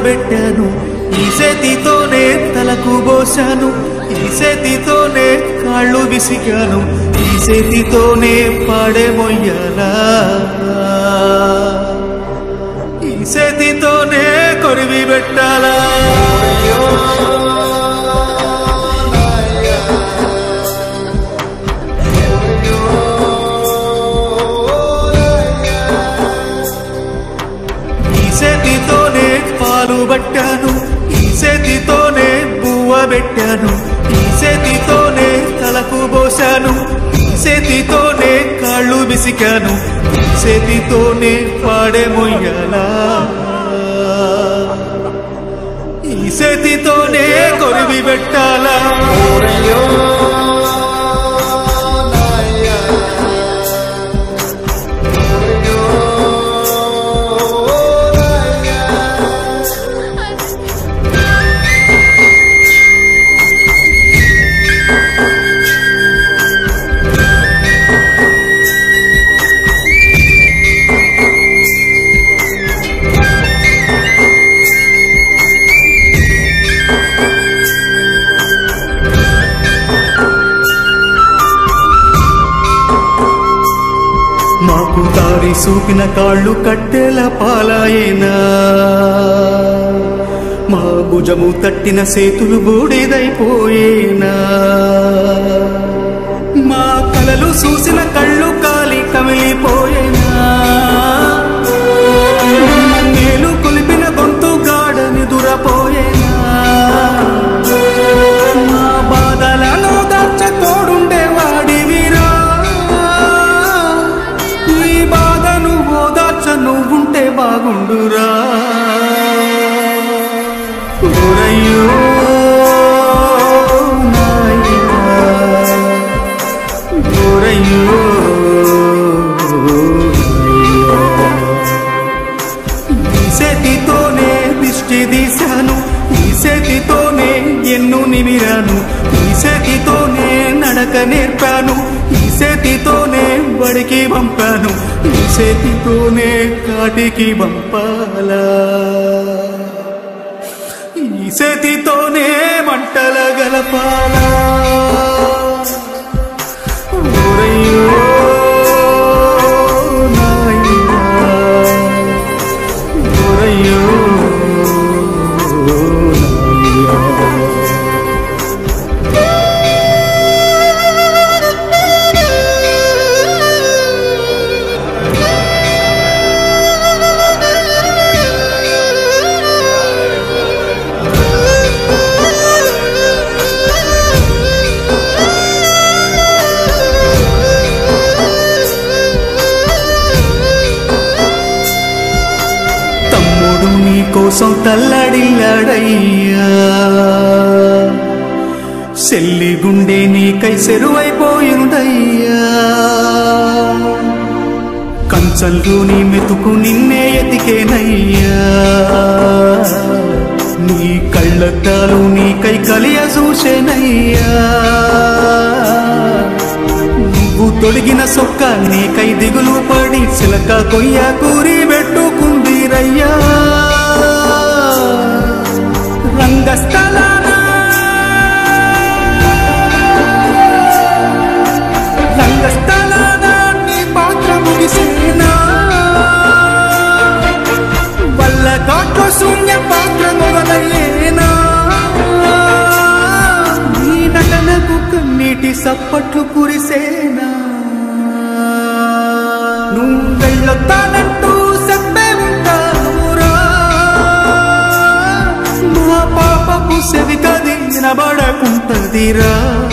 పెట్టాను ఈ చేతితోనే తలకు పోశాను ఈ చేతితోనే కాళ్ళు విసిగాను ఈ చేతితోనే పాడే మొయ్యాలా ఈ చేతితోనే కొరివి పెట్టాలా ఈ చేతితోనే పాలు పట్టాను ఈ చేతితోనే బువ్వ పెట్టాను ఈ చేతితోనే తలకు పోశాను ఈ చేతితోనే కాళ్ళు విసికాను ఈ చేతితోనే పాడే మొయ్యాలా ఈ చేతితోనే కొరివి పెట్టాలా మాకు దారి చూపిన కాళ్ళు కట్టెల పాలాయేనా మా భుజము తట్టిన సేతులు బూడిదైపోయేనా మా కలలు చూసిన కళ్ళు కాలి కమిలిపోయేనా మేలు కొలిపిన గొంతు గాడని దురపోయేనా మా బాధలను దాచ తోడుండే వాడివిరా నీ బాధను ఓదార్చ నువ్వుంటే బాగుండురా ఓరయ్యో నాయనా, ఓరయ్యో ఈ చేతితోనే దిష్టి తీశాను ఈ చేతితోనే ఎన్ను నిమిరాను ఈ చేతితోనే నడక నేర్పాను ఈ చేతితోనే బడికి పంపాను ఈ చేతితోనే కాటికి పంపాలా ఈ చేతితోనే మంటల గలపాలా ఓరయ్యో నాయనా ఓరయ్యో తమ్ముడు నీ కోసం తల్లడిల్లాడయ్యా చెల్లి గుండె నీకై సెరువైపోయిందయ్యా కంచంలో నీ మెతుకు నిన్నే ఎతికేనయ్యా నీ కళ్ళద్దాలు నీకై కలియ చూసేనయ్యా నువ్వు తొడిగిన సొక్క నీకై దిగులు పడి చిలక కొయ్య కూరి పెట్టుకుందిరయ్యా రంగస్థలాన రంగస్థలాన నీ పాత్ర ముగిసేనా వల్ల కాట్లో శూన్య పాత్ర మొదలయ్యేనా నీ నటనకు కన్నీటి సప్పట్లు కురిసేనా నువ్వు వెళ్ళొత్తానంటూ చెప్పే ఉంటావురా మా పాపపు సెవి కది వినబడకుంటదిరా